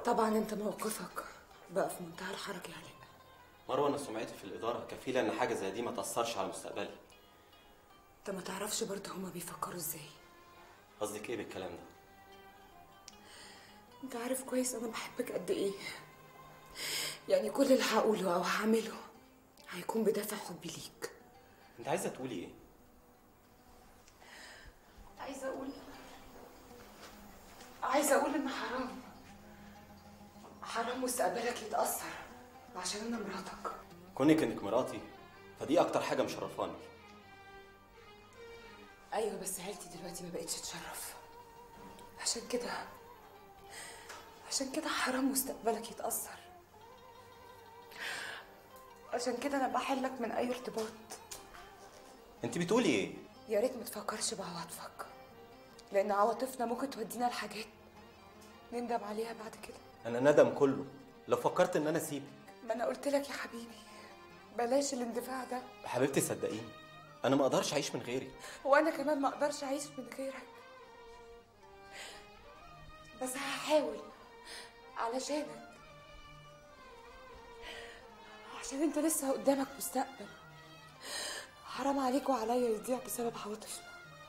طبعا انت موقفك بقى في منتهى الحرج يا علاء مروه انا سمعتي في الاداره كفيله ان حاجه زي دي ما تاثرش على مستقبلي انت ما تعرفش برضه هما بيفكروا ازاي قصدك ايه بالكلام ده انت عارف كويس انا بحبك قد ايه يعني كل اللي هقوله او هعمله هيكون بدافع حبي ليك انت عايزه تقولي ايه عايزه اقول عايزه اقول ان حرام حرام مستقبلك يتاثر عشان انا مراتك كونك انك مراتي فدي اكتر حاجه مشرفاني ايوه بس عيلتي دلوقتي ما بقتش تشرف عشان كده عشان كده حرام مستقبلك يتاثر عشان كده انا بحلك من اي ارتباط انت بتقولي ايه يا ريت ما تفكرش بعواطفك لان عواطفنا ممكن تودينا لحاجات نندم عليها بعد كده انا ندم كله لو فكرت ان انا اسيبك ما انا قلت لك يا حبيبي بلاش الاندفاع ده حبيبتي صدقيني انا ما اقدرش اعيش من غيرك وانا كمان ما اقدرش اعيش من غيرك بس هحاول علشانك عشان انت لسه قدامك مستقبل حرام عليك وعليا يضيع بسبب عواطفنا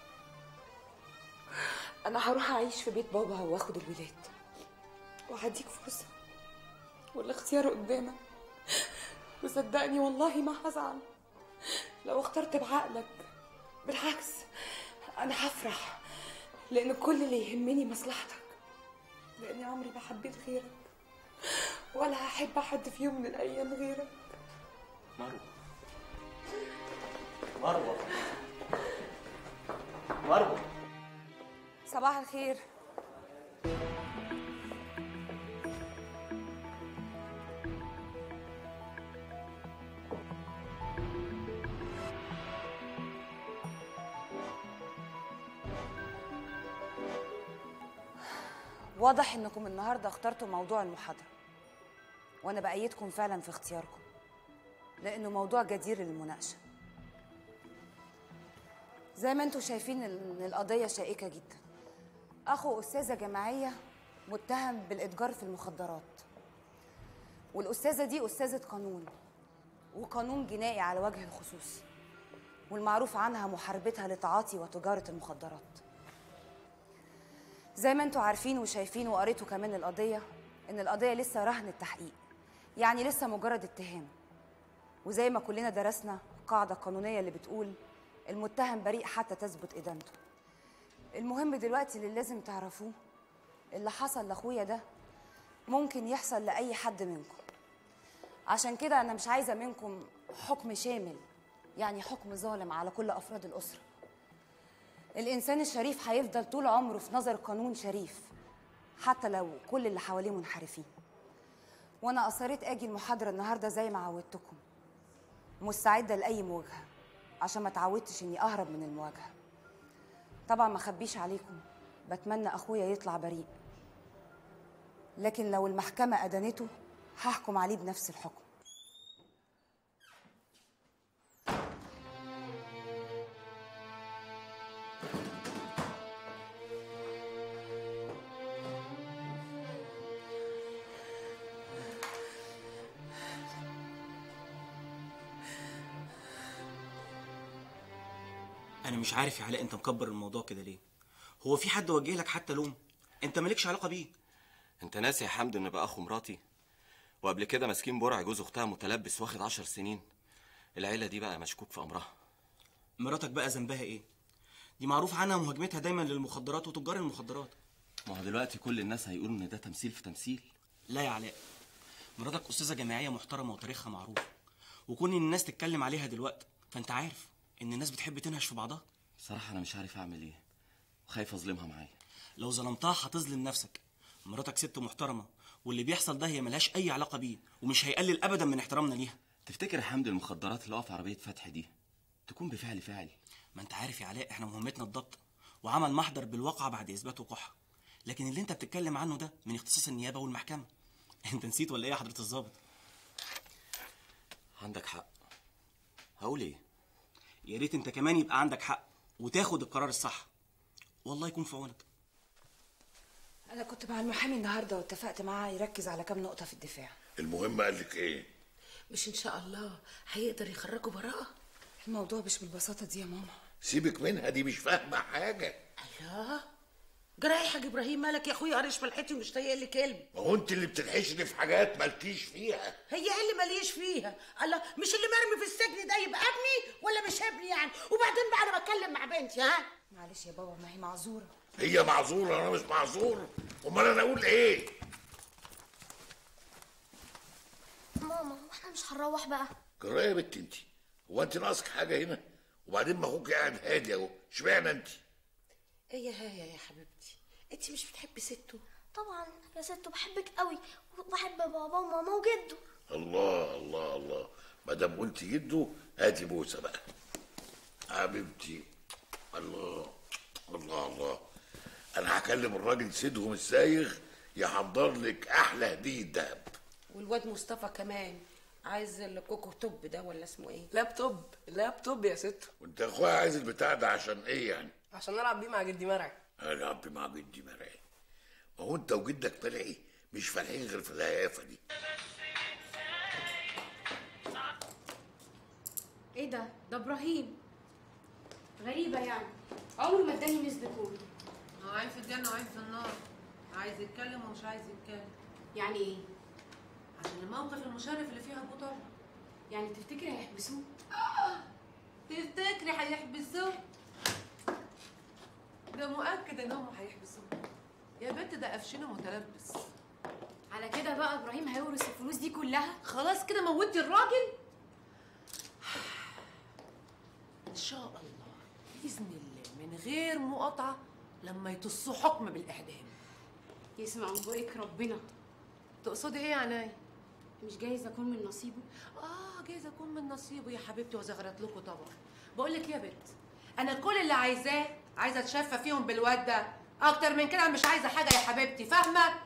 انا هروح اعيش في بيت بابا واخد الولاد وهديك فرصه والاختيار قدامك وصدقني والله ما هزعل لو اخترت بعقلك بالعكس انا هفرح لان كل اللي يهمني مصلحتك لاني عمري ما حبيت غيرك ولا هحب حد في يوم من الايام غيرك مروه مروه مروه صباح الخير واضح انكم النهارده اخترتوا موضوع المحاضره وانا بايدكم فعلا في اختياركم لانه موضوع جدير للمناقشه زي ما انتم شايفين ان القضيه شائكه جدا اخو استاذه جامعيه متهم بالاتجار في المخدرات والاستاذه دي استاذه قانون وقانون جنائي على وجه الخصوص والمعروف عنها محاربتها لتعاطي وتجاره المخدرات زي ما انتوا عارفين وشايفين وقريتوا كمان القضية إن القضية لسه رهن التحقيق يعني لسه مجرد اتهام وزي ما كلنا درسنا القاعدة القانونية اللي بتقول المتهم بريء حتى تثبت إدانته المهم دلوقتي اللي لازم تعرفوه اللي حصل لأخويا ده ممكن يحصل لأي حد منكم عشان كده أنا مش عايزة منكم حكم شامل يعني حكم ظالم على كل أفراد الأسرة الإنسان الشريف هيفضل طول عمره في نظر القانون شريف حتى لو كل اللي حواليه منحرفين وأنا أصريت أجي المحاضرة النهاردة زي ما عودتكم مستعدة لأي مواجهة عشان ما تعودتش إني أهرب من المواجهة طبعا ما خبيش عليكم بتمنى أخويا يطلع بريء لكن لو المحكمة أدانته هحكم عليه بنفس الحكم انا مش عارف يا علاء انت مكبر الموضوع كده ليه هو في حد وجه لك حتى لوم انت مالكش علاقه بيه انت ناسي يا حمد ان بقى اخو مراتي وقبل كده مسكين برع جوز اختها متلبس واخد عشر سنين العيله دي بقى مشكوك في امرها مراتك بقى ذنبها ايه دي معروف عنها مهاجمتها دايما للمخدرات وتجار المخدرات ما هو دلوقتي كل الناس هيقولوا ان ده تمثيل في تمثيل لا يا علاء مراتك استاذه جامعيه محترمه وتاريخها معروف وكون إن الناس تتكلم عليها دلوقتي فانت عارف ان الناس بتحب تنهش في بعضها بصراحه انا مش عارف اعمل ايه وخايف اظلمها معايا لو ظلمتها هتظلم نفسك مراتك ست محترمه واللي بيحصل ده هي ملهاش اي علاقه بيه ومش هيقلل ابدا من احترامنا ليها تفتكر يا حمد المخدرات اللي واقفه في عربيه فتح دي تكون بفعل فاعل ما انت عارف يا علاء احنا مهمتنا الضبط وعمل محضر بالواقع بعد اثبات وقوعها لكن اللي انت بتتكلم عنه ده من اختصاص النيابه والمحكمه انت نسيت ولا ايه يا حضره الضابط عندك حق هقول ايه يا ريت انت كمان يبقى عندك حق وتاخد القرار الصح والله يكون في عونك انا كنت مع المحامي النهارده واتفقت معاه يركز على كام نقطه في الدفاع المهم قال لك ايه مش ان شاء الله هيقدر يخرجوا براءه الموضوع مش بالبساطه دي يا ماما سيبك منها دي مش فاهمه حاجه الله جرى يا حاج ابراهيم مالك يا اخويا قرش ملحتي ومش طايق لي كلمه ما هو انت اللي بتنحشري في حاجات مالكيش فيها هي ايه اللي ماليش فيها الله مش اللي مرمي في السجن ده يبقى ابني ولا مش ابني يعني وبعدين بقى انا بتكلم مع بنتي ها معلش يا بابا ما هي معذوره هي معذوره انا مش معذور امال انا اقول ايه ماما واحنا مش هنروح بقى جرايه يا بنت انت هو انت ناقصك حاجه هنا وبعدين ما اخوك قاعد هادي اهو اشمعنى انت ايه يا هايا يا حبيبتي انت مش بتحبي سته طبعا يا ست بحبك قوي وبحب بابا وماما وجده الله الله الله ما دام قلت جده هاتي بوسه بقى حبيبتي الله الله الله انا هكلم الراجل سيدهم السايغ يحضر لك احلى هديه دهب والواد مصطفى كمان عايز الكوكو توب ده ولا اسمه ايه لابتوب لابتوب يا ست وانت يا اخويا عايز البتاع ده عشان ايه يعني عشان العب بيه مع جدي مرعي العب مع جدي مرعي ما هو انت وجدك مرعي مش فالحين غير في الهيافه دي ايه ده ده ابراهيم غريبه يعني عمره ما اداني نسبه كود هو عين في الجنة وعين في النار عايز يتكلم ومش عايز يتكلم يعني ايه عشان الموقف المشرف اللي فيه ابو طارق يعني تفتكري هيحبسوه تفتكري هيحبسوه ده مؤكد انهم هيحبسوه يا بنت ده قفشنا متلبس على كده بقى ابراهيم هيورث الفلوس دي كلها خلاص كده موتي الراجل ان شاء الله باذن الله من غير مقاطعه لما يطصوا حكم بالاعدام يسمع من بقك ربنا تقصدي ايه يا عناي مش جايز اكون من نصيبه اه جايز اكون من نصيبه يا حبيبتي وزغرت لكم طبعا بقول لك يا بنت انا كل اللي عايزاه عايزه اتشفى فيهم بالواد ده اكتر من كده مش عايزه حاجه يا حبيبتي فاهمه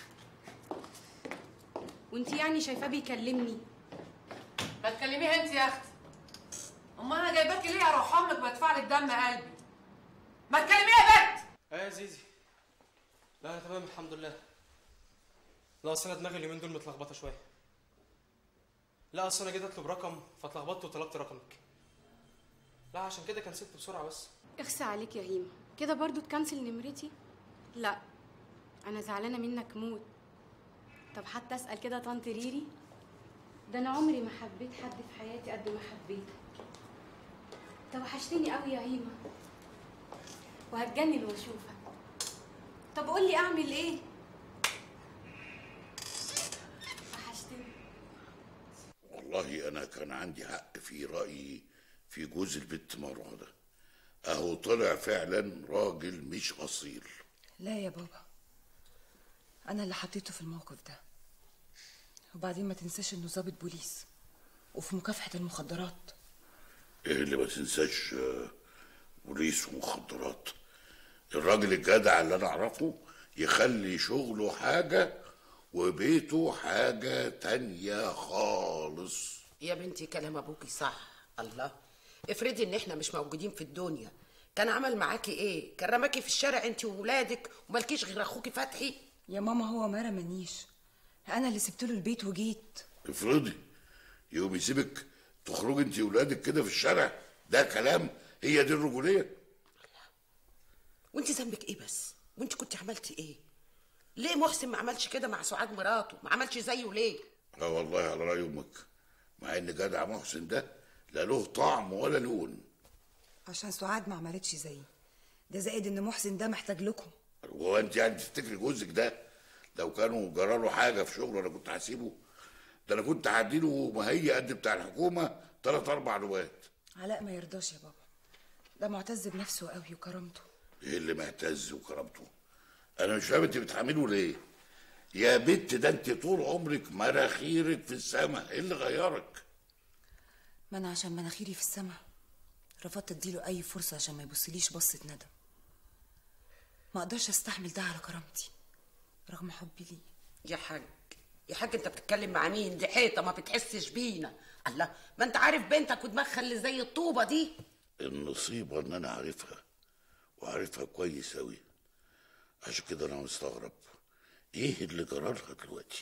وانت يعني شايفاه بيكلمني ما تكلميها انت يا اختي امال انا جايباكي ليه اروح امك بدفع لك دم قلبي ما تكلميها يا بنت ايه يا زيزي لا انا تمام الحمد لله لا اصل انا دماغي اليومين دول متلخبطه شويه لا اصل انا جيت اطلب رقم فاتلخبطت وطلبت رقمك لا عشان كده كنسلت بسرعه بس اخسى عليك يا هيما كده برضو تكنسل نمرتي لا انا زعلانه منك موت طب حتى اسال كده طنط ريري ده انا عمري ما حبيت حد في حياتي قد ما حبيتك طب وحشتني قوي يا هيما وهتجنن واشوفك طب قولي اعمل ايه وحشتني والله انا كان عندي حق في رايي في جوز البت مروه ده اهو طلع فعلا راجل مش اصيل لا يا بابا انا اللي حطيته في الموقف ده وبعدين ما تنساش انه ضابط بوليس وفي مكافحه المخدرات ايه اللي ما تنساش آه، بوليس ومخدرات الراجل الجدع اللي انا اعرفه يخلي شغله حاجه وبيته حاجه تانية خالص يا بنتي كلام ابوكي صح الله افرضي ان احنا مش موجودين في الدنيا كان عمل معاكي ايه كان رماكي في الشارع انت وولادك ومالكيش غير اخوكي فتحي يا ماما هو ما رمانيش انا اللي سبت له البيت وجيت افرضي يقوم يسيبك تخرجي انت وولادك كده في الشارع ده كلام هي دي الرجوليه وانت ذنبك ايه بس وانت كنت عملتي ايه ليه محسن ما عملش كده مع سعاد مراته ما عملش زيه ليه اه والله على راي امك مع ان جدع محسن ده لا له طعم ولا لون عشان سعاد ما عملتش زيي ده زائد ان محسن ده محتاج لكم هو انت يعني تفتكري جوزك ده لو كانوا جرى له حاجه في شغله انا كنت هسيبه ده انا كنت هديله مهية قد بتاع الحكومه ثلاث اربع لوات علاء ما يرضاش يا بابا ده معتز بنفسه قوي وكرامته ايه اللي معتز وكرامته انا مش فاهم انت بتحامله ليه يا بت ده انت طول عمرك مراخيرك في السماء ايه اللي غيرك ما انا عشان مناخيري في السما رفضت اديله اي فرصه عشان ما يبصليش بصه ندم ما اقدرش استحمل ده على كرامتي رغم حبي ليه يا حاج يا حاج انت بتتكلم مع مين دي حيطه ما بتحسش بينا الله ما انت عارف بنتك ودماغها اللي زي الطوبه دي النصيبه ان انا عارفها وعارفها كويس اوي عشان كده انا مستغرب ايه اللي جرالها دلوقتي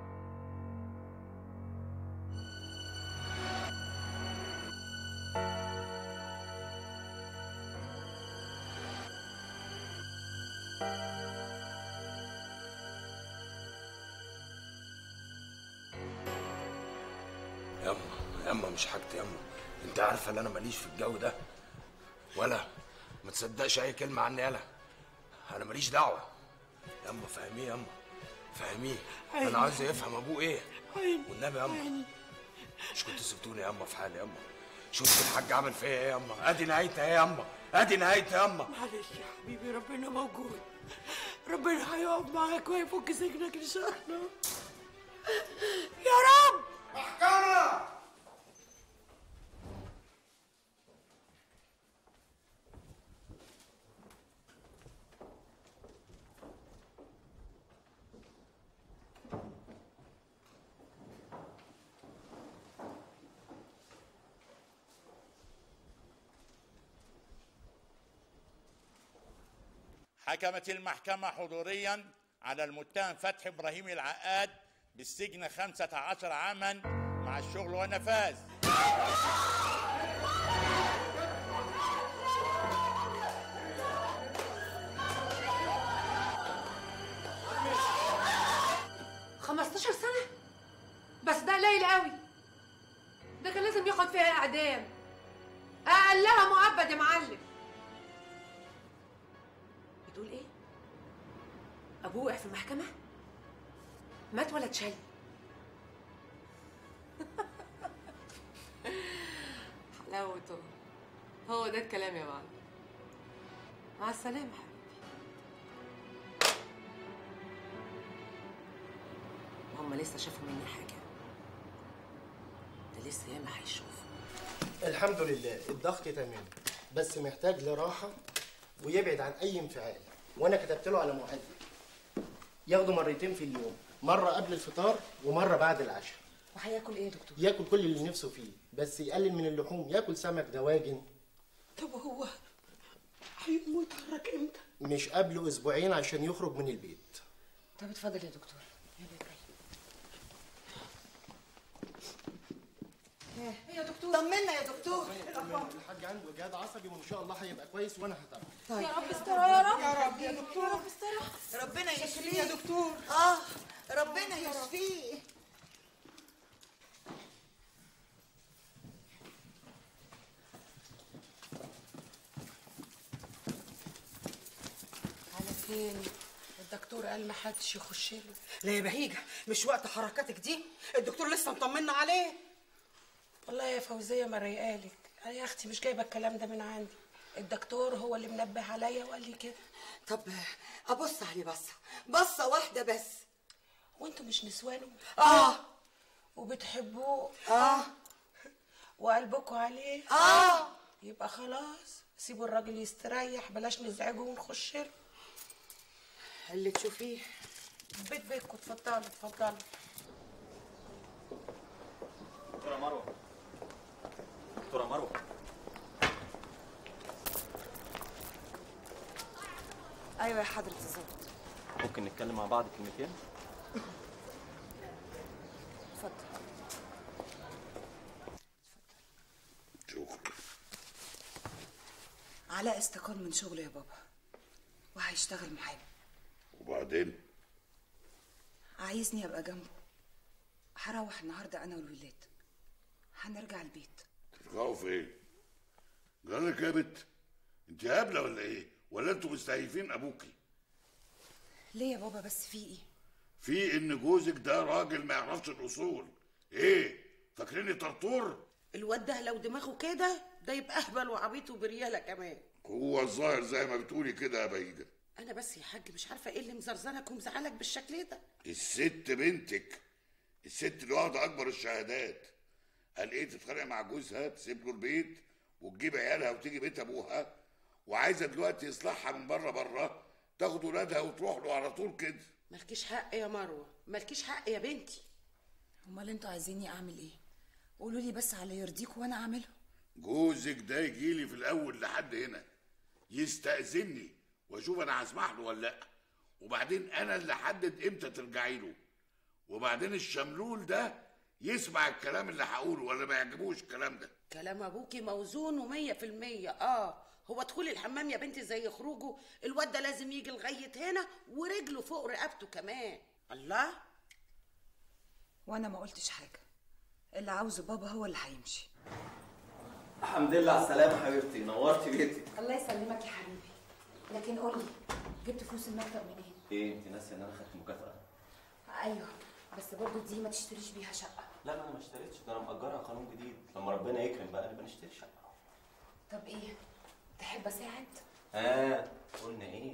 ياما ياما مش حاجتي ياما انت عارفه ان انا ماليش في الجو ده ولا ما تصدقش اي كلمه عني يالا انا ماليش دعوه ياما فهميه ياما فهميه انا عايز يفهم ابوه ايه والنبي ياما مش كنت سبتوني ياما في حالي ياما شفت الحاج عمل فيا ايه ياما ادي نهايتها ايه ياما ادي نهايتها ياما معلش يا حبيبي ربنا موجود ربنا هيقف معاك ويفك سجنك ان شاء الله يا رب محكمه حكمت المحكمة حضوريا على المتهم فتحي إبراهيم العقاد بالسجن 15 عاما مع الشغل والنفاذ خمستاشر سنة بس ده قليل قوي ده كان لازم ياخد فيها إعدام أقلها مؤبد يا معلم بتقول إيه؟ أبوه وقع في المحكمة؟ مات ولا اتشل؟ حلاوته هو ده الكلام يا معلم مع السلامة حبيبي هم لسه شافوا مني حاجة ده لسه ياما هيشوفوا الحمد لله الضغط تمام بس محتاج لراحة ويبعد عن أي انفعال وأنا كتبت له على معدل ياخده مرتين في اليوم مرة قبل الفطار ومرة بعد العشاء وهياكل ايه يا دكتور ياكل كل اللي نفسه فيه بس يقلل من اللحوم ياكل سمك دواجن طب هو هيموت يتحرك امتى؟ مش قبله أسبوعين عشان يخرج من البيت طب اتفضل يا دكتور يا دكتور طمنا يا دكتور الحاج عنده إجهاد عصبي وإن شاء الله هيبقى كويس وأنا هتابعه طيب. يا رب استر يا رب يا رب يا دكتور يا رب استر ربنا يشفيه يا دكتور اه ربنا يشفيه على فين؟ الدكتور قال ما حدش يخش له لا يا بهيجة مش وقت حركاتك دي الدكتور لسه مطمنا عليه والله يا فوزية ما ريقالك أنا يا أختي مش جايبة الكلام ده من عندي الدكتور هو اللي منبه عليا وقال لي كده طب ابص عليه بصه بصه واحده بس وانتوا مش نسوانه اه وبتحبوه اه وقلبكم عليه اه يبقى خلاص سيبوا الراجل يستريح بلاش نزعجه ونخش له اللي تشوفيه بيت بيتكم اتفضلوا اتفضلوا دكتورة مروة دكتورة مروة ايوه يا حضرة الظابط ممكن نتكلم مع بعض كلمتين؟ اتفضل شكرا علاء استقال من شغله يا بابا وهيشتغل محامي وبعدين عايزني ابقى جنبه هروح النهارده انا والولاد هنرجع البيت ترجعوا فين؟ جالك يا بت انت هابله ولا ايه؟ ولا انتوا مستهيفين ابوكي؟ ليه يا بابا بس في ايه في ان جوزك ده راجل ما يعرفش الاصول ايه؟ فاكريني طرطور؟ الواد ده لو دماغه كده ده يبقى اهبل وعبيط وبرياله كمان هو الظاهر زي ما بتقولي كده يا بهيجه انا بس يا حاج مش عارفه ايه اللي مزرزنك ومزعلك بالشكل ده الست بنتك الست اللي واخده اكبر الشهادات قال ايه تتخانق مع جوزها تسيب له البيت وتجيب عيالها وتيجي بيت ابوها وعايزه دلوقتي يصلحها من بره بره تاخد ولادها وتروح له على طول كده مالكيش حق يا مروه مالكيش حق يا بنتي امال انتوا عايزيني اعمل ايه قولوا لي بس على يرضيكوا وانا اعمله جوزك ده يجي لي في الاول لحد هنا يستأذني واشوف انا هسمح له ولا لا وبعدين انا اللي حدد امتى ترجعي له وبعدين الشملول ده يسمع الكلام اللي هقوله ولا ما يعجبوش الكلام ده كلام ابوكي موزون ومية في المية اه هو دخول الحمام يا بنتي زي خروجه الواد ده لازم يجي لغاية هنا ورجله فوق رقبته كمان الله وانا ما قلتش حاجه اللي عاوزه بابا هو اللي هيمشي الحمد لله على السلامة حبيبتي نورتي بيتي الله يسلمك يا حبيبي لكن قولي جبت فلوس المكتب منين ايه انت ناسية ان انا خدت مكافأة؟ ايوه بس برضو دي ما تشتريش بيها شقه لا ما انا ما اشتريتش ده انا مأجرها قانون جديد لما ربنا يكرم بقى نبقى نشتري شقة طب ايه تحب اساعد اه قلنا ايه؟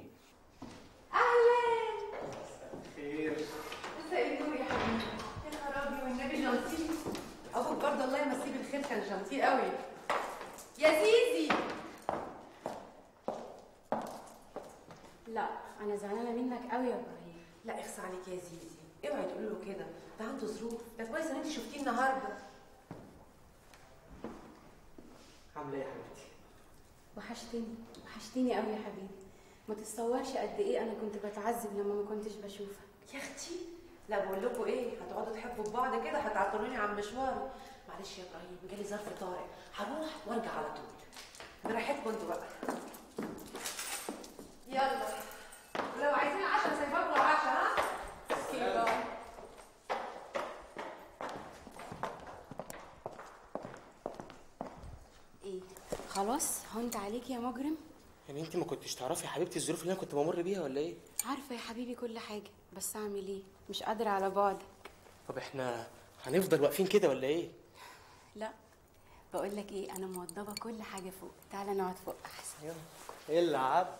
اهلا خير مساء النور يا حبيبي يا خرابي والنبي جانتي ابوك برضه الله يمسيه بالخير كان جانتي قوي يا زيزي لا انا زعلانه منك قوي يا ابراهيم لا اخس عليك يا زيزي اوعي تقولي له كده ده عنده ظروف ده كويس ان انت شفتيه النهارده عامله ايه يا حبيبتي وحشتني وحشتني قوي يا حبيبي ما تتصورش قد ايه انا كنت بتعذب لما ما كنتش بشوفك يا اختي لا بقول لكم ايه هتقعدوا تحبوا في بعض كده هتعطلوني عن مشواري معلش يا ابراهيم جالي ظرف طارئ هروح وارجع على طول براحتكم انتوا بقى يلا ولو عايزين عشاء سايباكم عشاء ها اوكي باي ايه خلاص هونت عليك يا مجرم يعني انت ما كنتش تعرفي يا حبيبتي الظروف اللي انا كنت بمر بيها ولا ايه عارفه يا حبيبي كل حاجه بس اعمل ايه مش قادره على بعدك طب احنا هنفضل واقفين كده ولا ايه لا بقول لك ايه انا موضبه كل حاجه فوق تعالى نقعد فوق احسن يلا العب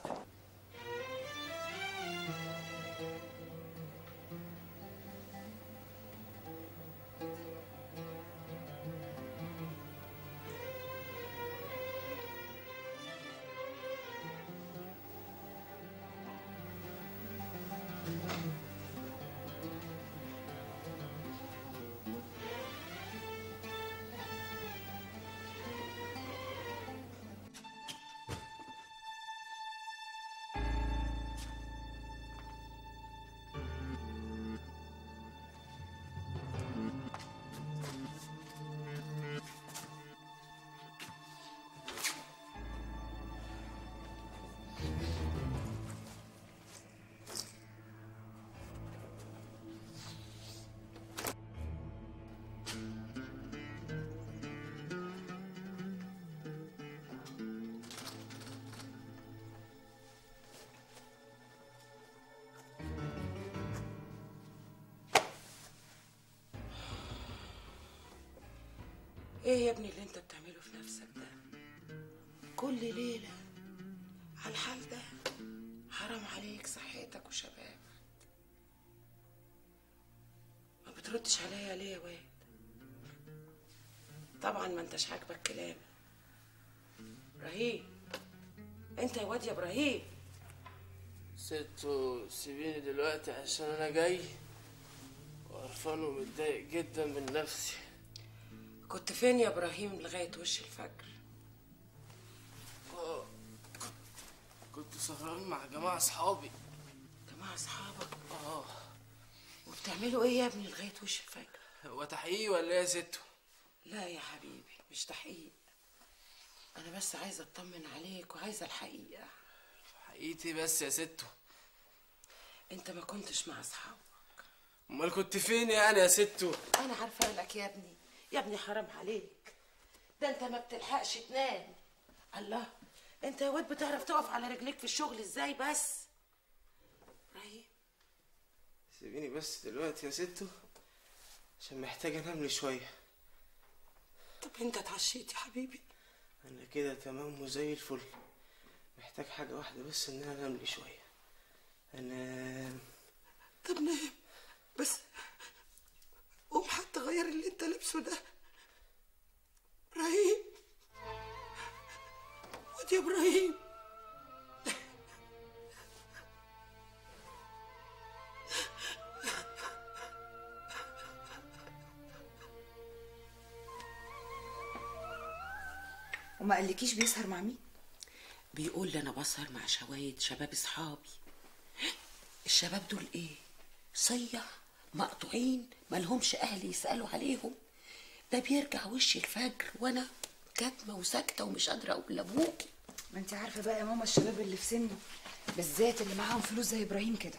ايه يا ابني اللي انت بتعمله في نفسك ده كل ليلة على الحال ده حرام عليك صحتك وشبابك ما بتردش عليا ليه يا واد طبعا ما انتش عاجبك كلامي ابراهيم انت يا واد يا ابراهيم ستو سيبيني دلوقتي عشان انا جاي وقرفان ومتضايق جدا من نفسي كنت فين يا ابراهيم لغاية وش الفجر آه، كنت- كنت سهران مع جماعة اصحابي جماعة اصحابك اه وبتعملوا ايه يا ابني لغاية وش الفجر هو تحقيق ولا ايه يا ستو لا يا حبيبي مش تحقيق انا بس عايزه اطمن عليك وعايزه الحقيقه حقيقتي بس يا ستو انت ما كنتش مع اصحابك امال كنت فين يعني يا ستو انا عارفه لك يا ابني يا ابني حرام عليك ده انت ما بتلحقش تنام الله انت يا واد بتعرف تقف على رجليك في الشغل ازاي بس ابراهيم سيبيني بس دلوقتي يا ستو عشان محتاج انام لي شويه طب انت اتعشيت يا حبيبي انا كده تمام وزي الفل محتاج حاجه واحده بس ان انا انام لي شويه انام طب نام بس قوم حتى غير اللي انت لابسه ده ابراهيم واد يا ابراهيم وما قالكيش بيسهر مع مين بيقول لي انا بسهر مع شوايد شباب اصحابي الشباب دول ايه صيع مقطوعين مالهمش اهل يسالوا عليهم ده بيرجع وش الفجر وانا كاتمه وساكته ومش قادره اقول لابوكي ما انت عارفه بقى يا ماما الشباب اللي في سنه بالذات اللي معاهم فلوس زي ابراهيم كده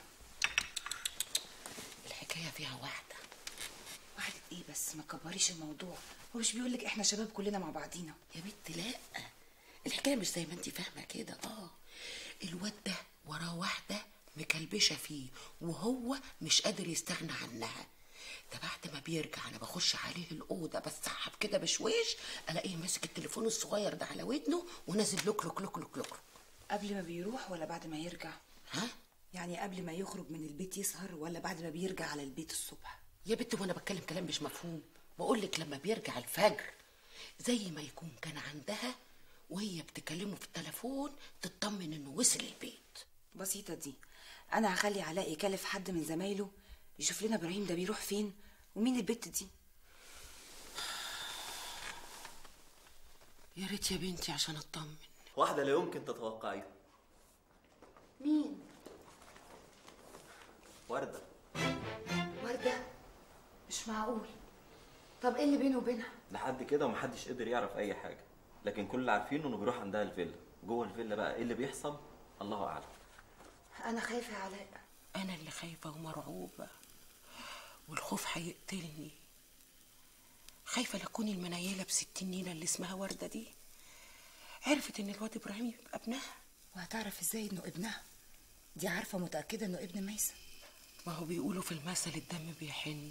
الحكايه فيها واحده واحدة ايه بس ما كبريش الموضوع هو مش بيقول لك احنا شباب كلنا مع بعضينا يا بنت لا الحكايه مش زي ما انت فاهمه كده اه الواد ده وراه واحده مكلبشه فيه وهو مش قادر يستغنى عنها ده بعد ما بيرجع انا بخش عليه الاوضه بسحب كده بشويش الاقيه ماسك التليفون الصغير ده على ودنه ونازل لوك لوك لوك لوك لوك قبل ما بيروح ولا بعد ما يرجع ها يعني قبل ما يخرج من البيت يسهر ولا بعد ما بيرجع على البيت الصبح يا بنت وانا بتكلم كلام مش مفهوم بقول لك لما بيرجع الفجر زي ما يكون كان عندها وهي بتكلمه في التليفون تطمن انه وصل البيت بسيطه دي انا هخلي علاء يكلف حد من زمايله يشوف لنا ابراهيم ده بيروح فين ومين البت دي يا ريت يا بنتي عشان اطمن واحدة لا يمكن تتوقعيها مين وردة ورده مش معقول طب ايه اللي بينه وبينها لحد كده ومحدش قدر يعرف أي حاجة لكن كل اللي عارفينه إنه بيروح عندها الفيلا جوه الفيلا بقى إيه اللي بيحصل الله أعلم انا خايفه يا علاء انا اللي خايفه ومرعوبه والخوف هيقتلني خايفه لاكون المنيله بستين نيله اللي اسمها ورده دي عرفت ان الواد ابراهيم يبقى ابنها وهتعرف ازاي انه ابنها دي عارفه متاكده انه ابن ميسن ما هو بيقولوا في المثل الدم بيحن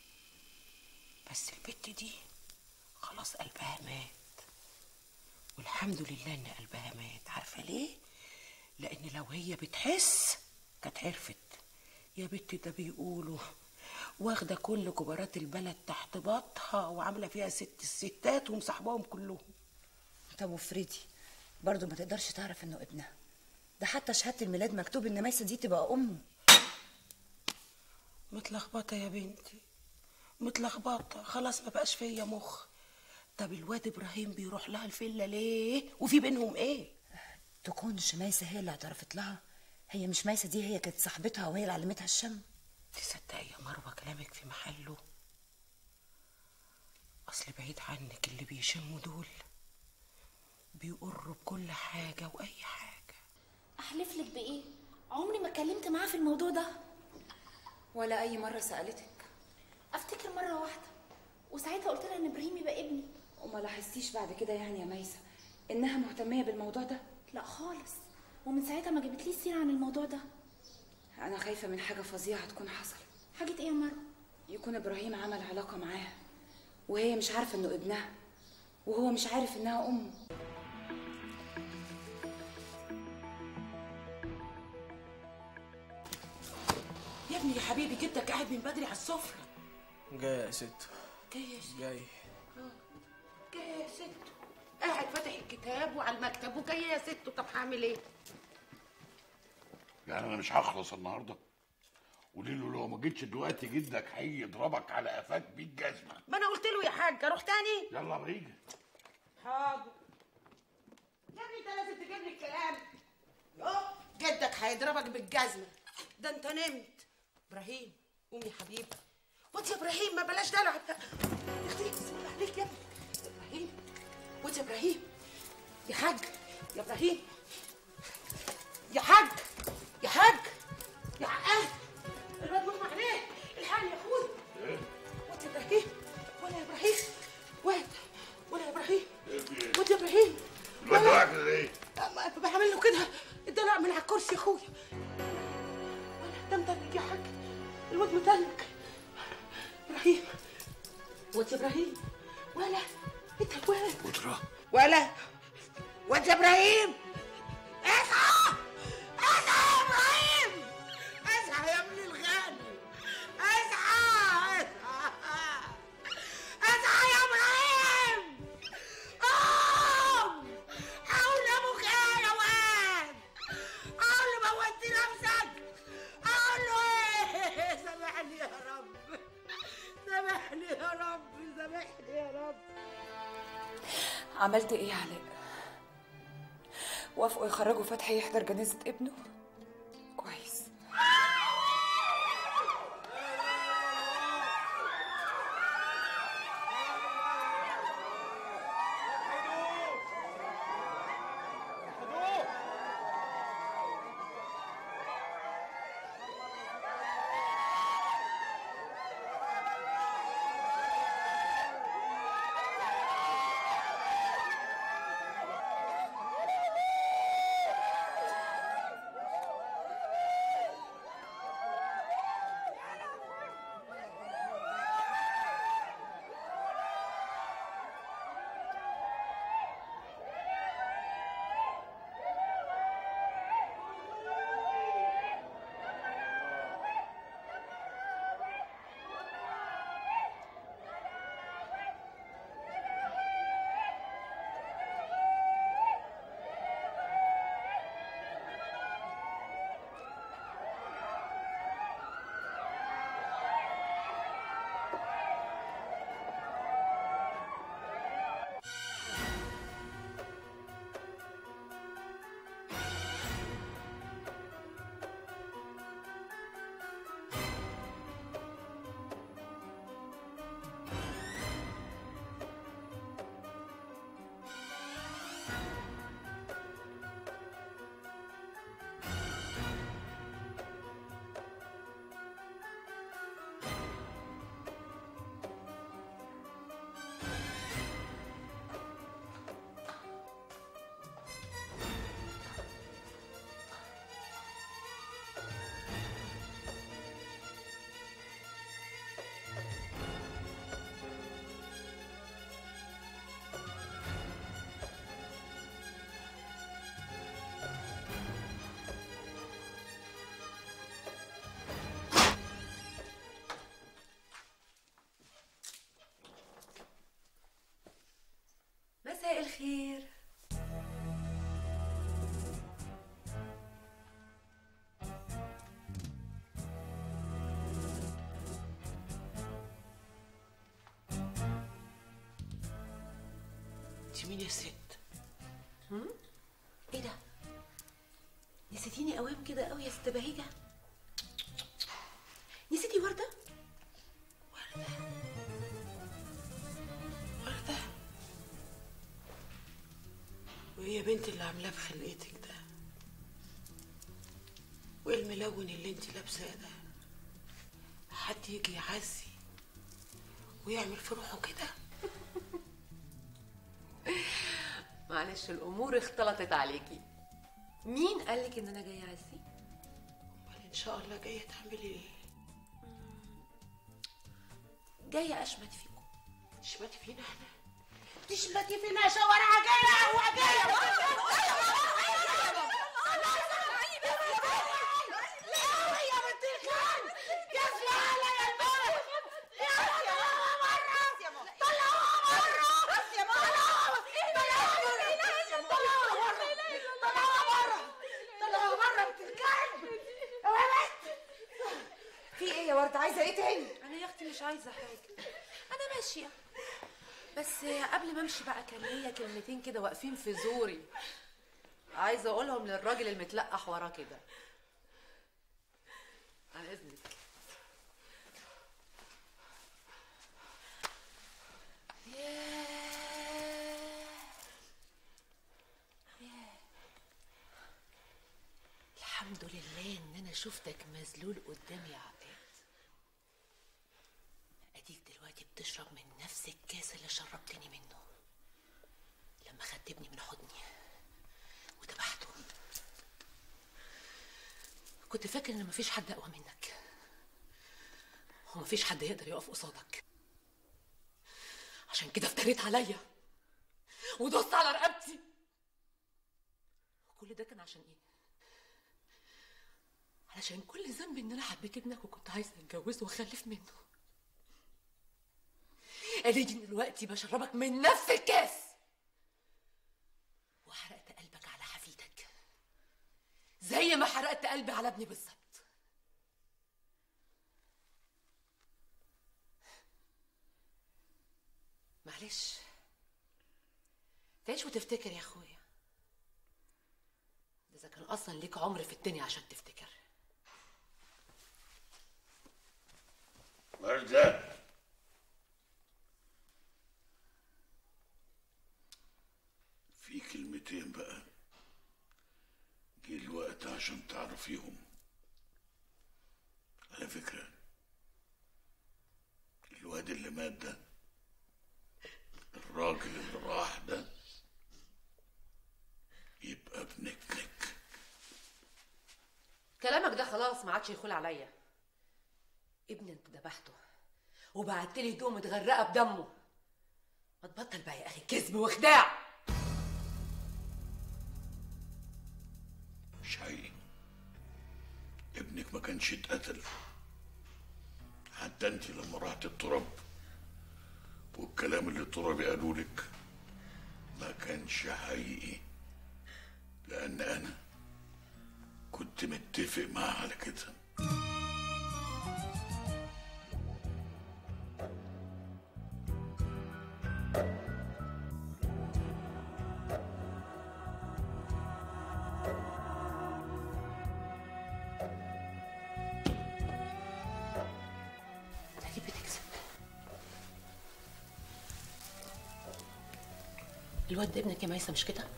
بس البت دي خلاص قلبها مات والحمد لله ان قلبها مات عارفه ليه لان لو هي بتحس كانت عرفت يا بنتي ده بيقولوا واخده كل كبارات البلد تحت باطها وعامله فيها ست الستات ومصاحباهم كلهم طب وفريدي برضه ما تقدرش تعرف انه ابنها ده حتى شهاده الميلاد مكتوب ان ميسة دي تبقى امه متلخبطه يا بنتي متلخبطه خلاص ما بقاش فيا مخ طب الواد ابراهيم بيروح لها الفيلا ليه وفي بينهم ايه تكونش ميسة هي اللي اعترفت لها هي مش ميسة دي هي كانت صاحبتها وهي اللي علمتها الشم تصدقي يا مروه كلامك في محله اصل بعيد عنك اللي بيشموا دول بيقروا بكل حاجه واي حاجه احلف لك بايه عمري ما اتكلمت معاه في الموضوع ده ولا اي مره سالتك افتكر مره واحده وساعتها قلت لها ان ابراهيم يبقى ابني وما لاحظتيش بعد كده يعني يا ميسة انها مهتميه بالموضوع ده لا خالص ومن ساعتها ما جابتليش سيره عن الموضوع ده انا خايفه من حاجه فظيعه تكون حصلت حاجه ايه يا مروه يكون ابراهيم عمل علاقه معاها وهي مش عارفه انه ابنها وهو مش عارف انها امه يا ابني يا حبيبي جدك قاعد من بدري على السفره جاي يا ست جاي يا ست جاي جاي يا ست قاعد فاتح الكتاب وعلى المكتب وجاي يا ست طب هعمل ايه يعني انا مش هخلص النهارده قولي له لو ما جيتش دلوقتي جدك هيجي يضربك على قفاك بالجزمه ما انا قلت له يا حاج اروح تاني يلا بيجي حاضر يا ابني انت لازم تجيب لي الكلام اه جدك هيضربك بالجزمه ده انت نمت ابراهيم قوم يا حبيبي وانت يا ابراهيم ما بلاش دلع يا اختي بسم الله عليك يا ابني ابراهيم وانت يا ابراهيم يا حاج يا ابراهيم يا حاج يا حاج يا عقاد الواد مغمى عليه الحقني يا اخوي وانت يا ابراهيم ولا يا ابراهيم واد ولا يا ابراهيم وانت يا ابراهيم الواد ده واقف ليه؟ أما بعمل له كده الدلع من على الكرسي يا اخويا ولا ده متلج يا حاج الواد متلج ابراهيم وانت يا ابراهيم ولا انت الواد وترى ولا وانت يا ابراهيم اصحى اصحى يا ابراهيم اصحى يا ابن الغالي اصحى اصحى اصحى يا ابراهيم قوم حول ابوك ايه يا واد قول له موتي نفسك قول له ايه سامحني يا رب سامحني يا رب سامحني يا رب عملت ايه يا علاء وافقوا يخرجوا فتحي يحضر جنازه ابنه كويس انت مين يا ست هم؟ ايه ده نسيتيني قوام كده قوي يا ست بهيجه نسيتي ورده ورده ورده وايه يا بنتي اللي عاملاه في خلقتك ده وايه الملون اللي انت لابساه ده حد يجي يعزي ويعمل في روحه كده معلش الامور اختلطت عليكي مين قالك ان انا جايه اعزي امال ان شاء الله جايه تعملي ايه جايه اشمت فيكم تشمتي فينا احنا تشمتي فينا شوارع جايه وجايه في ايه يا ورده عايزه ايه تاني انا يا اختي مش عايزه حاجه انا ماشيه بس قبل ما امشي بقى كان ليا كلمتين كده واقفين في زوري عايزه اقولهم للراجل المتلقح وراه كده على اذنك الحمد لله ان انا شفتك مذلول قدامي يا عقاد اديك دلوقتي بتشرب من نفس الكاس اللي شربتني منه لما خدت ابني من حضني وذبحته كنت فاكر ان مفيش حد اقوى منك ومفيش حد يقدر يقف قصادك عشان كده افتريت عليا ودوست على رقبتي وكل ده كان عشان ايه علشان كل ذنب ان انا حبيت ابنك وكنت عايزه اتجوزه واخلف منه اديني دلوقتي بشربك من نفس الكاس وحرقت قلبك على حفيدك زي ما حرقت قلبي على ابني بالظبط معلش تعيش وتفتكر يا اخويا ده اذا كان اصلا ليك عمر في الدنيا عشان تفتكر وردة في كلمتين بقى جه الوقت عشان تعرفيهم على فكرة الواد اللي مات ده الراجل اللي راح ده يبقى ابنك كلامك ده خلاص ما عادش يخول عليا ابني انت ذبحته وبعت لي هدوم متغرقه بدمه ما تبطل بقى يا اخي كذب وخداع مش حقيقي ابنك ما كانش اتقتل حتى انت لما رحت التراب والكلام اللي الترابي قالوا لك ما كانش حقيقي لان انا كنت متفق معاه على كده اكيد بتكذب الواد ده ابنك يا ميسة مش كده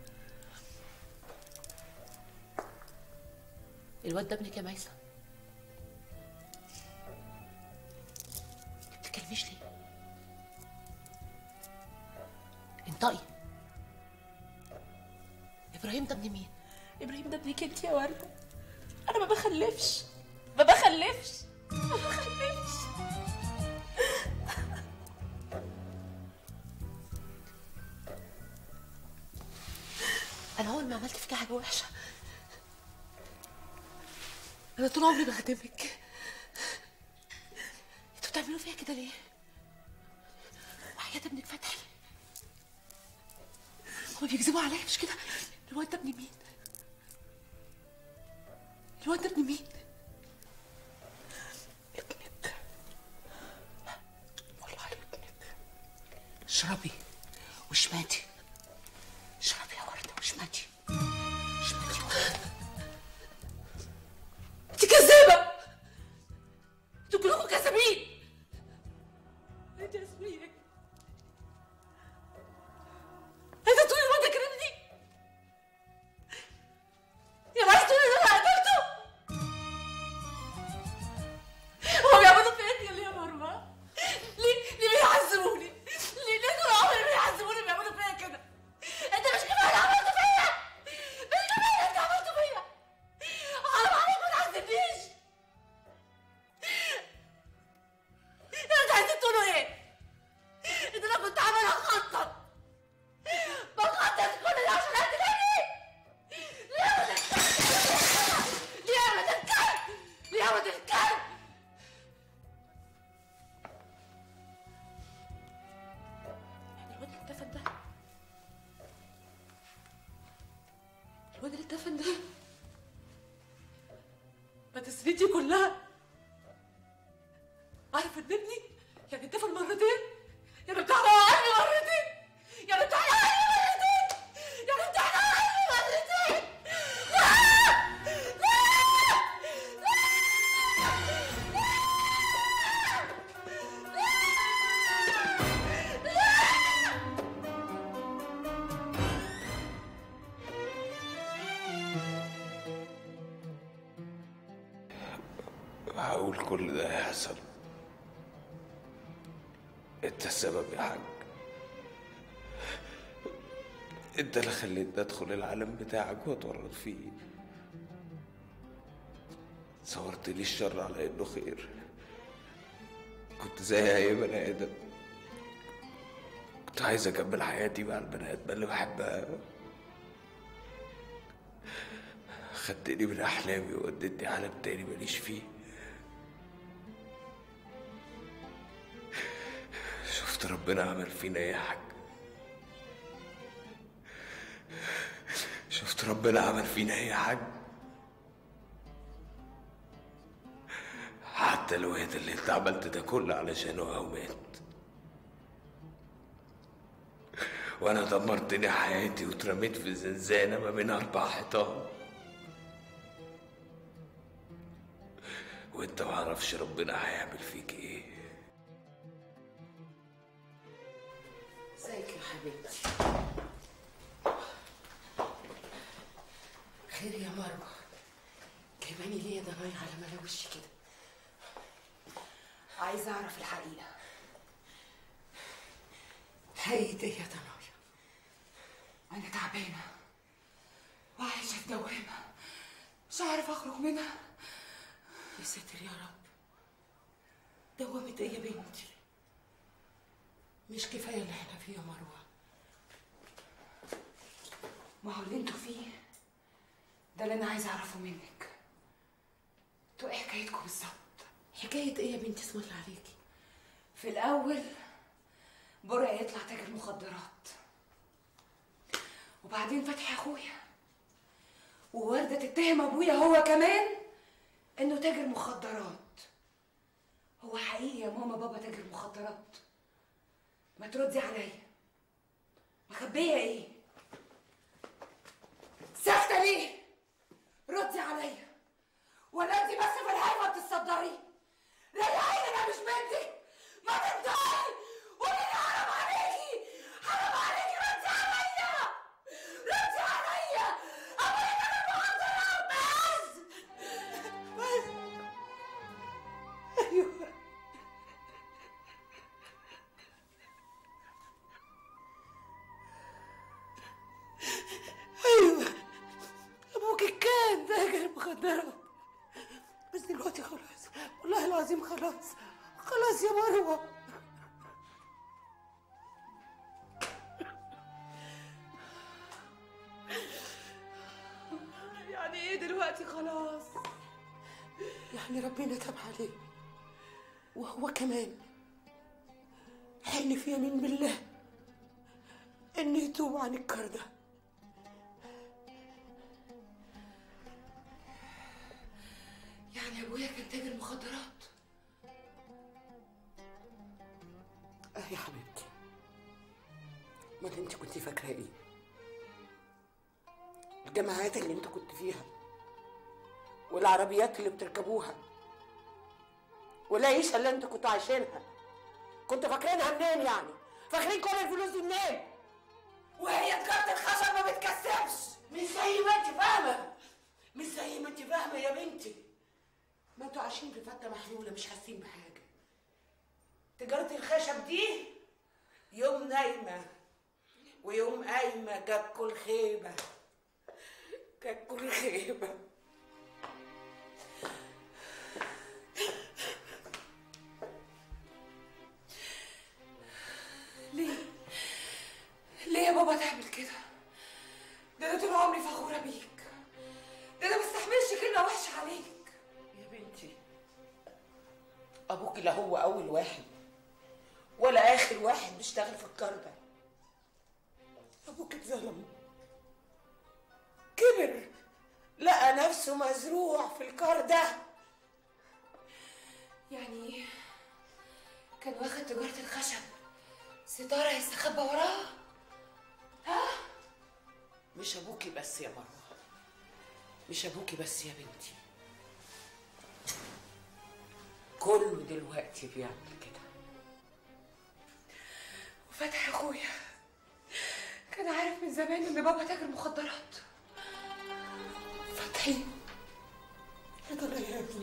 الواد ده ابنك يا ميسة ما بتتكلميش ليه انطقي ابراهيم ده ابن مين ابراهيم ده ابنك انت يا ورده انا ما بخلفش ما بخلفش ما بخلفش انا اول ما عملت فيك حاجه وحشه انا طول عمري بخدمك انتوا بتعملوا فيا كده ليه وحياة ابنك فتحي هو بيكذبوا عليا مش كده الواد ده ابن مين الواد ده ابن مين ابنك والله ابنك اشربي وشماتي ده اللي اتدفن ده ما تسريتي كلها عارف ان ابني يعني اتدفن مرتين يعني بتاع عني مرتين يعني بتاع عني مرتين يعني بتاع عني مرتين لا لا هقول كل ده هيحصل انت السبب يا حاج انت اللي خليتني ادخل العالم بتاعك واتورط فيه صورت لي الشر على انه خير كنت زي اي بني ادم كنت عايز اكمل حياتي مع البني ادم اللي بحبها خدتني من احلامي وودتني عالم تاني ماليش فيه شفت ربنا عمل فينا ايه يا حاج شفت ربنا عمل فينا ايه يا حاج حتى الواد اللي انت عملت ده كله علشانه هو مات وانا دمرتني حياتي واترميت في زنزانه ما بين اربع حيطان وانت معرفش ربنا هيعمل فيك ايه ازيك يا حبيبتي خير يا مروه جايباني ليه يا ضنايا على ملا وشي كده عايزة أعرف الحقيقة حقيقة ايه يا ضنايا أنا تعبانة وعايشة في دوامة مش عارفة أخرج منها يا ساتر يا رب دوامة ايه يا بنتي مش كفاية اللي احنا فيه يا مروه ما هو اللي انتوا فيه ده اللي أنا عايزة أعرفه منك انتوا إيه حكايتكم بالظبط حكاية ايه يا بنتي اسم الله عليكي في الأول برع يطلع تاجر مخدرات وبعدين فتحي أخويا ووردة تتهم أبويا هو كمان إنه تاجر مخدرات هو حقيقي يا ماما بابا تاجر مخدرات ما تردي عليا مخبية إيه ساكتة ليه ردي عليا ولا انت بس في الهيبة بتتصدري ريحيني انا مش بنتك ما تفضلي قولي لي حرام عليكي حرام عليكي ردي عليا ردي عليا ابويا كان المخدرات بس بس ايوه ايوه ابوك كان تاجر مخدرات بس دلوقتي خلاص والله العظيم خلاص خلاص يا مروه يعني ايه دلوقتي خلاص يعني ربنا تاب عليه وهو كمان حلف يمين بالله انه يتوب عن الكار ده يعني ابويا كان تاجر مخدرات اه يا حبيبتي امال انت كنت فاكره ايه الجماعات اللي انت كنت فيها والعربيات اللي بتركبوها والعيشه اللي انت كنتوا عايشينها كنت فاكرينها منين يعني فاكرين كل الفلوس دي منين وهي تجارة الخشب ما بتكسبش مش زي ما انت فاهمه مش زي ما انت فاهمه يا بنتي ما انتوا عايشين في فته محلوله مش حاسين بحاجه تجاره الخشب دي يوم نايمه ويوم قايمه جابكوا الخيبه جابكوا الخيبه ليه ليه يا بابا تعمل كده ده انا طول عمري فخوره بيك ده انا ما بستحملش كلمه وحشه عليك يا بنتي ابوك لا هو اول واحد ولا اخر واحد بيشتغل في الكار ده ابوك اتظلم كبر لقى نفسه مزروع في الكار ده يعني كان واخد تجارة الخشب ستارة يستخبى وراها ها مش ابوكي بس يا مروه مش ابوكي بس يا بنتي كله دلوقتي بيعمل كده وفتحي اخويا كان عارف من زمان ان بابا تاجر مخدرات فتحي يا ترى يا ابني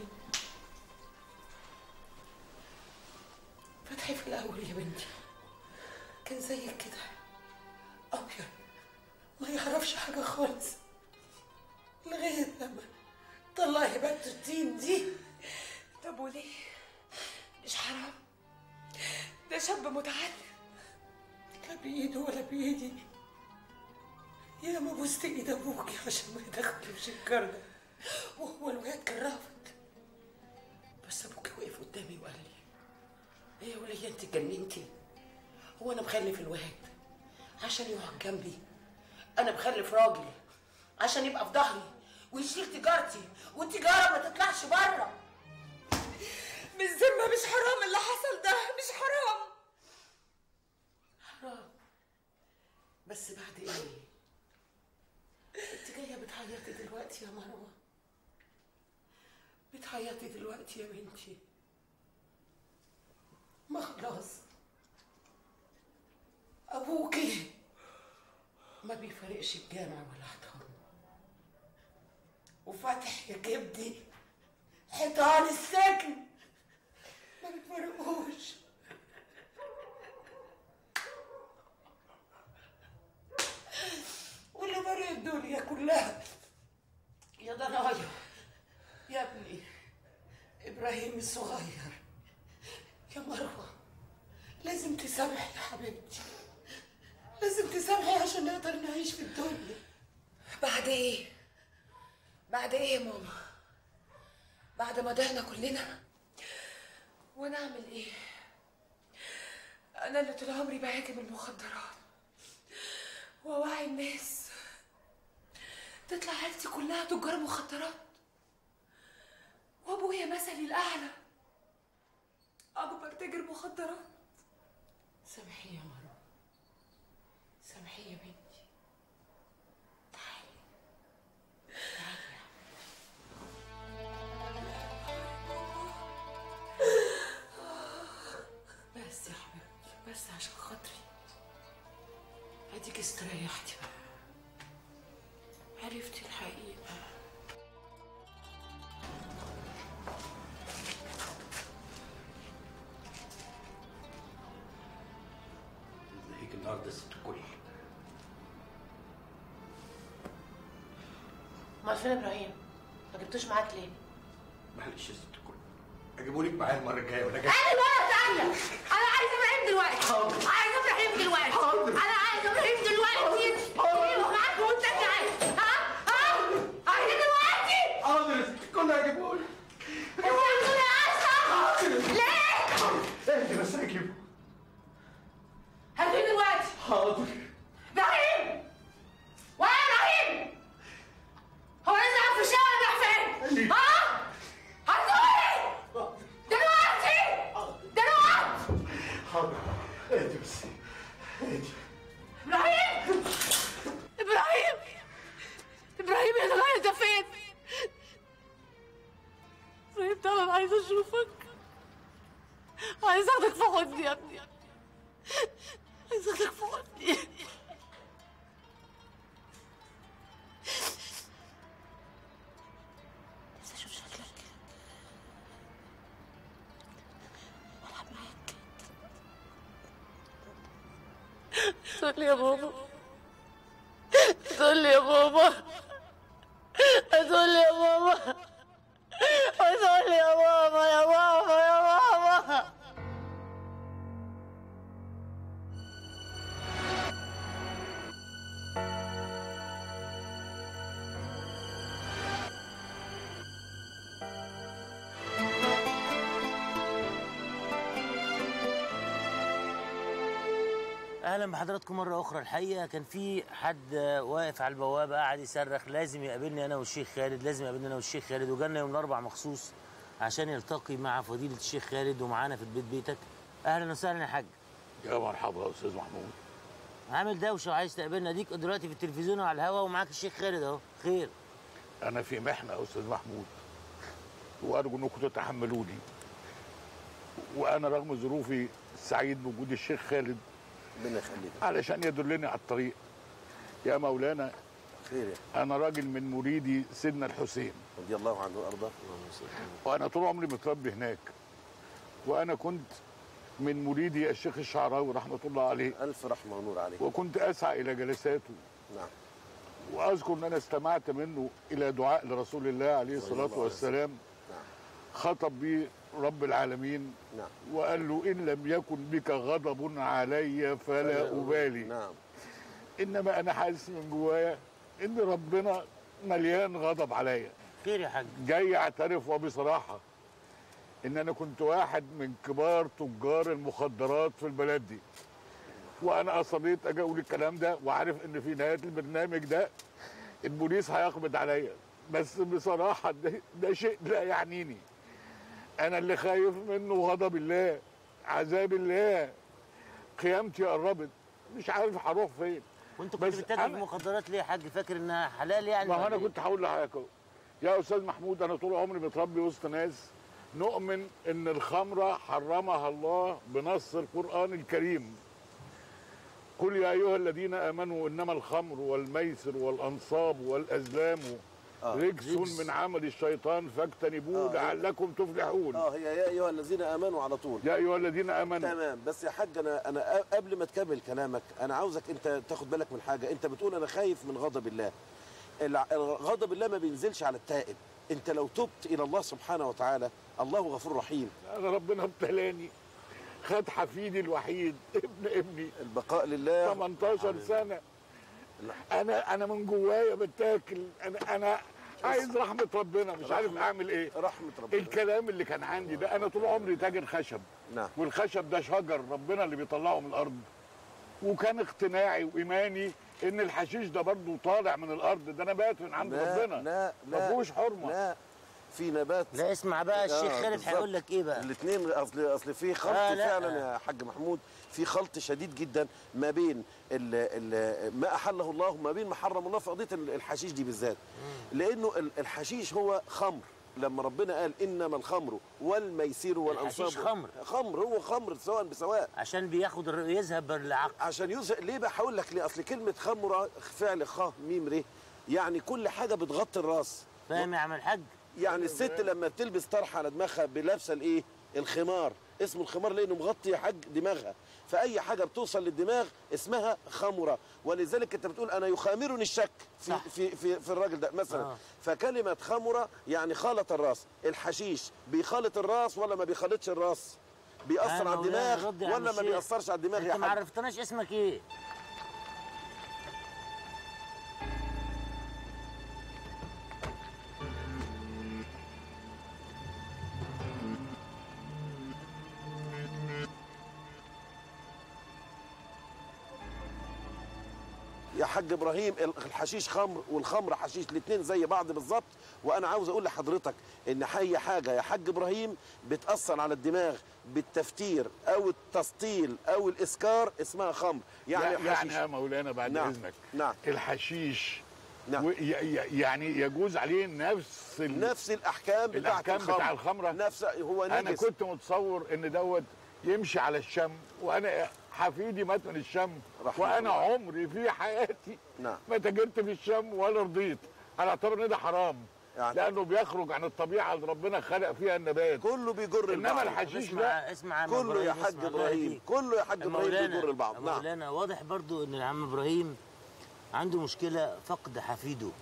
فتحي في الاول يا بنتي كان زيك كده ابيض ما يعرفش حاجه خالص لغايه لما طلع هبات الدين دي طب وليه مش حرام ده شاب متعلم لا بايده ولا بايدي يا ما بوست ايد ابوكي عشان ما يدخلوش الكار ده وهو الواد كان رافض بس ابوكي وقف قدامي وقال لي ايه يا وليه انت اتجننتي هو انا مخلف الواد عشان يقعد جنبي انا مخلف راجل عشان يبقى في ظهري ويشيل تجارتي والتجاره ما تطلعش بره مش ذمة مش حرام اللي حصل ده مش حرام حرام بس بعد ايه انت جايه بتعيطي دلوقتي يا مروه بتعيطي دلوقتي يا بنتي ما خلاص ابوكي ما بيفرقش الجامع ولا حيطان وفتح يا كبدي حيطان السجن ما بيفرقوش واللي فرق الدنيا كلها يا ضنايا يا ابني ابراهيم الصغير يا مروه لازم تسامحي يا حبيبتي لازم تسامحي عشان نقدر نعيش في الدنيا بعد ايه بعد ايه يا ماما بعد ما ضعنا كلنا وانا اعمل ايه انا اللي طول عمري بهاجم المخدرات واوعي الناس تطلع عيلتي كلها تجار مخدرات وابويا مثلي الاعلى اكبر تاجر مخدرات سامحيه يا مروه سامحيه يا بنتي بس يا حبيبتي بس عشان خاطري اديك استريحتي بقى عرفتي الحقيقة ازيك النهارده يا ست الكل امال فين ابراهيم ما جبتوش معاك ليه معلش يا ست الكل اجيبه لك معايا المره الجايه ولا جاي انا مرة تانية انا عايزه ابراهيم دلوقتي عايزه ابراهيم دلوقتي انا عايزه ابراهيم دلوقتي ايوه معاك وانت جاي ها ها عايزه دلوقتي حاضر يا ست الكل هجيبه لك انت بتقول يا اشرف ليه اهدي بس هجيبه هاتيه دلوقتي حاضر ابراهيم وين ابراهيم هو نزل في الشارع ده فين ها هتقولي دلوقتي دلوقتي حاضر اهدي بس اهدي ابراهيم ابراهيم ابراهيم يا جماعه انت فين ابراهيم طبعا عايزه اشوفك عايزه اخدك في حضني يا ابني عايزه اخدك في حضني عايزه اشوف شكلك والعب معاك تقول لي يا بابا تقول لي يا بابا تقول لي يا بابا تقول لي يا بابا يا بابا يا بابا اهلا بحضراتكم مره اخرى الحقيقه كان في حد واقف على البوابه قاعد يصرخ لازم يقابلني انا والشيخ خالد لازم يقابلني انا والشيخ خالد وجالنا يوم الاربع مخصوص عشان يلتقي مع فضيله الشيخ خالد ومعانا في البيت بيتك اهلا وسهلا يا حاج يا مرحبا يا استاذ محمود عامل دوشه وعايز تقابلنا ديك دلوقتي في التلفزيون وعلى الهوا ومعاك الشيخ خالد اهو خير انا في محنه يا استاذ محمود وارجو انكم تتحملوني وانا رغم ظروفي سعيد بوجود الشيخ خالد ربنا يخليك علشان يدلني على الطريق يا مولانا خير يا انا راجل من مريدي سيدنا الحسين رضي الله عنه وارضاه وانا طول عمري متربي هناك وانا كنت من مريدي الشيخ الشعراوي رحمه الله عليه الف رحمه ونور عليك وكنت اسعى الى جلساته نعم واذكر ان انا استمعت منه الى دعاء لرسول الله عليه صلى الله الصلاه عليه والسلام نعم خطب به رب العالمين نعم وقال له ان لم يكن بك غضب علي فلا ابالي نعم انما انا حاسس من جوايا ان ربنا مليان غضب عليا خير يا حاج جاي اعترف وبصراحه ان انا كنت واحد من كبار تجار المخدرات في البلد دي وانا اصريت اجي اقول الكلام ده وعارف ان في نهايه البرنامج ده البوليس هيقبض عليا بس بصراحه ده, ده شيء لا يعنيني انا اللي خايف منه غضب الله عذاب الله قيامتي قربت مش عارف هروح فين وانت كنت بتتاجر في المخدرات ليه يا حاج فاكر انها حلال يعني ما هو ولا انا إيه؟ كنت هقول لحضرتك أهو. يا استاذ محمود انا طول عمري متربي وسط ناس نؤمن ان الخمره حرمها الله بنص القران الكريم قل يا ايها الذين امنوا انما الخمر والميسر والانصاب والازلام آه، رجس رجس. من عمل الشيطان فاجتنبوه آه، لعلكم تفلحون اه هي يا ايها الذين امنوا على طول يا ايها الذين امنوا تمام بس يا حاج انا انا قبل ما تكمل كلامك انا عاوزك انت تاخد بالك من حاجه انت بتقول انا خايف من غضب الله الع- غضب الله ما بينزلش على التائب انت لو تبت الى الله سبحانه وتعالى الله غفور رحيم انا ربنا ابتلاني خد حفيدي الوحيد ابن ابني البقاء لله 18 سنه انا انا من جوايا بتاكل انا انا عايز رحمه ربنا مش عارف اعمل ايه رحمه ربنا الكلام اللي كان عندي ده انا طول عمري تاجر خشب نعم والخشب ده شجر ربنا اللي بيطلعه من الارض وكان اقتناعي وايماني ان الحشيش ده برضه طالع من الارض ده نبات من عند لا ربنا لا ما لا فيهوش حرمه لا في نبات لا اسمع بقى الشيخ خالد هيقول لك ايه بقى الاثنين اصل اصل في خلط آه، لا. فعلا يا حاج محمود في خلط شديد جدا ما بين ال ال ما احله الله وما بين ما حرم الله في قضيه الحشيش دي بالذات لانه ال- الحشيش هو خمر لما ربنا قال انما الخمر والميسير والانصاب الحشيش خمر. خمر هو خمر سواء بسواء عشان بياخد الر- يذهب بالعقل عشان يزهق ليه بقى هقول لك ليه اصل كلمه خمره فعل خ ميم ر يعني كل حاجه بتغطي الراس فاهم يا عم الحاج يعني الست لما بتلبس طرحه على دماغها بلابسه الايه الخمار اسمه الخمار لانه مغطي يا حاج دماغها فاي حاجه بتوصل للدماغ اسمها خمره ولذلك انت بتقول انا يخامرني الشك في صح. في في, في الراجل ده مثلا آه. آه. فكلمه خمره يعني خالط الراس الحشيش بيخالط الراس ولا ما بيخالطش الراس بيأثر أنا على مولانا الدماغ رد يا عم ولا ما الشيخ. بيأثرش على الدماغ انت يا ما حاج عرفتناش اسمك ايه يا حاج ابراهيم الحشيش خمر والخمر حشيش الاثنين زي بعض بالظبط وانا عاوز اقول لحضرتك ان اي حاجه يا حاج ابراهيم بتاثر على الدماغ بالتفتير او التسطيل او الاسكار اسمها خمر يعني يعني, يعني حشيش يا مولانا بعد نعم. اذنك نعم الحشيش نعم. و- ي- ي- يعني يجوز عليه نفس ال... نفس الاحكام بتاعت الاحكام الخمر. بتاع الخمره نفس هو انا نجس كنت متصور ان دوت يمشي على الشم وانا حفيدي مات من الشم رحمة وانا الله. عمري في حياتي نعم ما تاجرت في الشم ولا رضيت على اعتبار ان ده حرام يعني لانه بيخرج عن الطبيعه اللي ربنا خلق فيها النبات كله بيجر انما البعض. الحشيش اسمع لا اسمع يا عم كله يا إبراهيم، حاج اسمع الله ابراهيم يهديك. كله يا حاج يا ابراهيم مولانا- بيجر البعض يا نعم مولانا واضح برضو ان العم ابراهيم عنده مشكله فقد حفيده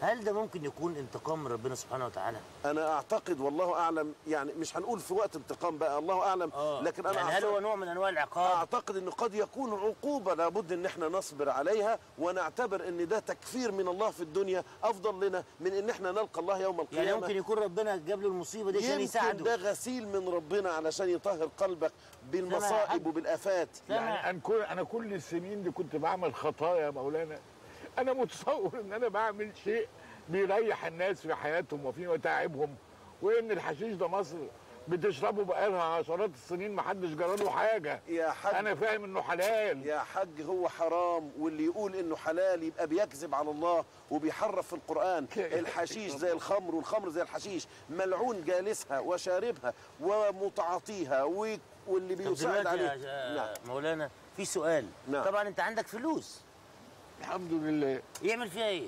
هل ده ممكن يكون انتقام من ربنا سبحانه وتعالى انا اعتقد والله اعلم يعني مش هنقول في وقت انتقام بقى الله اعلم لكن انا يعني هل أعتقد- هو نوع من انواع العقاب اعتقد انه قد يكون عقوبه لابد ان احنا نصبر عليها ونعتبر ان ده تكفير من الله في الدنيا افضل لنا من ان احنا نلقى الله يوم القيامه يعني ممكن يكون ربنا جاب له المصيبه دي عشان يمكن يساعده ده غسيل من ربنا علشان يطهر قلبك بالمصائب وبالافات يعني انا كل انا كل السنين دي كنت بعمل خطايا يا مولانا انا متصور ان انا بعمل شيء بيريح الناس في حياتهم وفي متاعبهم وان الحشيش ده مصر بتشربه بقالها عشرات السنين ما حدش جراله حاجه يا حاج انا فاهم انه حلال يا حاج هو حرام واللي يقول انه حلال يبقى بيكذب على الله وبيحرف في القران الحشيش زي الخمر والخمر زي الحشيش ملعون جالسها وشاربها ومتعاطيها و- واللي طب بيساعد دلوقتي عليه يا نعم مولانا في سؤال نعم. طبعا انت عندك فلوس الحمد لله يعمل فيها ايه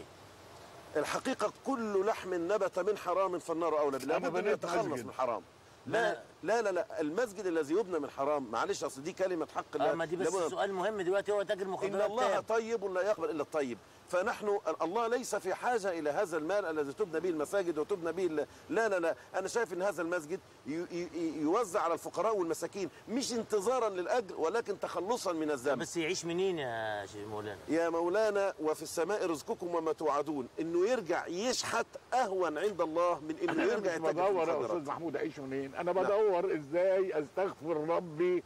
الحقيقة كل لحم نبت من حرام فالنار أولى به أنا لابد أن بنيت يتخلص مسجد. من حرام لا لا لا لا المسجد الذي يبنى من حرام معلش اصل دي كلمه حق الله اه ما دي بس لابد- سؤال مهم دلوقتي هو تاجر ان مخدرات الله تاب. طيب لا يقبل الا الطيب فنحن الله ليس في حاجه الى هذا المال الذي تبنى به المساجد وتبنى به ال- لا لا لا انا شايف ان هذا المسجد ي- ي- يوزع على الفقراء والمساكين مش انتظارا للاجر ولكن تخلصا من الذنب بس يعيش منين يا شيخ مولانا يا مولانا وفي السماء رزقكم وما توعدون انه يرجع يشحت اهون عند الله من انه انا يرجع مش يتاجر في بدور يا المخدرات. استاذ محمود اعيش منين انا بدور ازاي استغفر ربي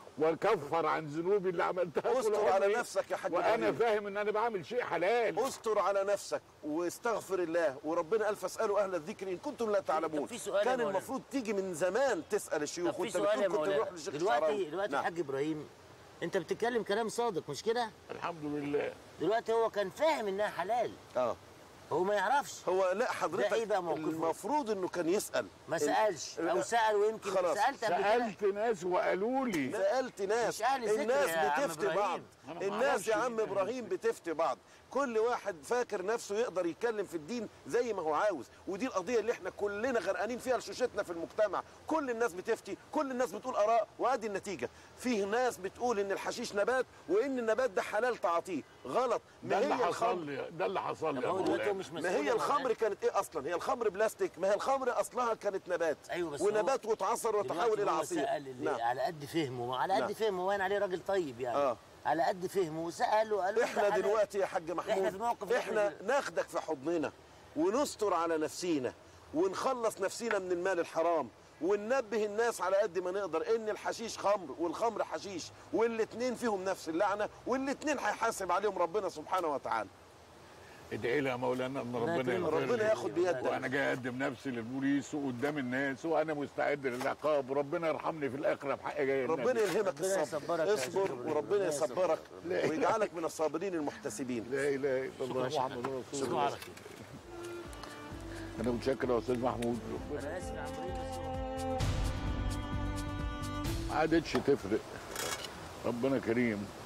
واكفر عن ذنوبي اللي عملتها طول استر على عمري. نفسك يا حاج وانا إبراهيم. فاهم ان انا بعمل شيء حلال استر على نفسك واستغفر الله وربنا قال فاسالوا اهل الذكر ان كنتم لا تعلمون في سؤال يا كان مولانا. المفروض تيجي من زمان تسال طب الشيوخ في وانت سؤال يا بتقول كنت مولانا تروح للشيخ دلوقتي الشعراوي. دلوقتي نعم. حاج ابراهيم انت بتتكلم كلام صادق مش كده الحمد لله دلوقتي هو كان فاهم انها حلال اه هو ما يعرفش هو لا ده حضرتك ايه بقى موقفه المفروض انه كان يسال ما سالش او سال ويمكن خلاص. سالت قبل كده سالت ناس وقالوا لي سالت ناس مش أهل الذكر الناس يا عم بتفتي إبراهيم. بعض أنا ما الناس أعرفش يا مين عم أهل ابراهيم بتفتي بعض كل واحد فاكر نفسه يقدر يتكلم في الدين زي ما هو عاوز ودي القضيه اللي احنا كلنا غرقانين فيها لشوشتنا في المجتمع كل الناس بتفتي كل الناس بتقول اراء وادي النتيجه فيه ناس بتقول ان الحشيش نبات وان النبات ده حلال تعاطيه غلط ده ما اللي هي حصل الخمر لي ده اللي حصل لي طب يا هو دلوقتي هو مولانا. مش مسؤول ما هي يا الخمر مولانا. كانت ايه اصلا هي الخمر بلاستيك ما هي الخمر اصلها كانت نبات ايوه بس ونبات هو وتعصر وتحول دلوقتي الى هو عصير سأل اللي نعم. على قد فهمه على قد نعم. فهمه وين عليه راجل طيب يعني آه. على قد فهمه وسال وقال له احنا ده حلال. دلوقتي يا حاج احنا في محمود موقف احنا إحنا- ناخدك في حضننا ونستر على نفسينا ونخلص نفسينا من المال الحرام وننبه الناس على قد ما نقدر ان الحشيش خمر والخمر حشيش والاتنين فيهم نفس اللعنه والاتنين هيحاسب عليهم ربنا سبحانه وتعالى ادعي لي يا مولانا ان ربنا يكرمك. يغفر ربنا لي. ياخد بيدك. وانا جاي اقدم نفسي للبوليس وقدام الناس وانا مستعد للعقاب وربنا يرحمني في الاخره بحق جاي ربنا النبي. يلهمك ربنا الصبر يصبرك يا اصبر شيخ إبراهيم. وربنا ربنا يصبرك لا. ويجعلك من الصابرين المحتسبين لا اله الا الله محمد رسول تصبحوا الله على خير انا متشكر يا استاذ محمود انا اسف يا عم ابراهيم بس هو ما عادتش تفرق ربنا كريم